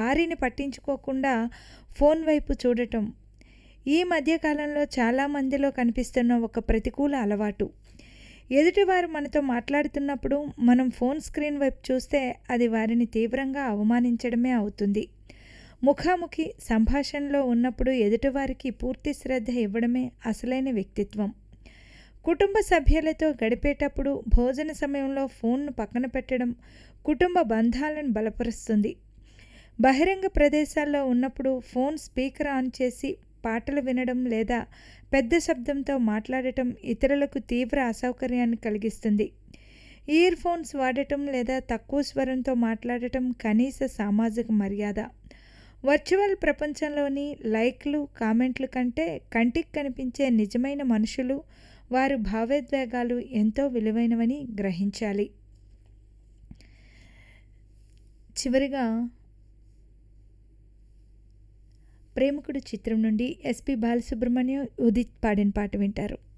వారిని పట్టించుకోకుండా ఫోన్ వైపు చూడటం ఈ మధ్యకాలంలో చాలామందిలో కనిపిస్తున్న ఒక ప్రతికూల అలవాటు ఎదుటివారు మనతో మాట్లాడుతున్నప్పుడు మనం ఫోన్ స్క్రీన్ వైపు చూస్తే అది వారిని తీవ్రంగా అవమానించడమే అవుతుంది ముఖాముఖి సంభాషణలో ఉన్నప్పుడు ఎదుటివారికి పూర్తి శ్రద్ధ ఇవ్వడమే అసలైన వ్యక్తిత్వం కుటుంబ సభ్యులతో గడిపేటప్పుడు భోజన సమయంలో ఫోన్ను పక్కన పెట్టడం కుటుంబ బంధాలను బలపరుస్తుంది బహిరంగ ప్రదేశాల్లో ఉన్నప్పుడు ఫోన్ స్పీకర్ ఆన్ చేసి పాటలు వినడం లేదా పెద్ద శబ్దంతో మాట్లాడటం ఇతరులకు తీవ్ర అసౌకర్యాన్ని కలిగిస్తుంది ఇయర్ ఫోన్స్ వాడటం లేదా తక్కువ స్వరంతో మాట్లాడటం కనీస సామాజిక మర్యాద వర్చువల్ ప్రపంచంలోని లైక్లు కామెంట్లు కంటే కంటికి కనిపించే నిజమైన మనుషులు వారి భావోద్వేగాలు ఎంతో విలువైనవని గ్రహించాలి చివరిగా ప్రేమికుడు చిత్రం నుండి ఎస్పి బాలసుబ్రహ్మణ్యం ఉదిత్ పాడిన పాట వింటారు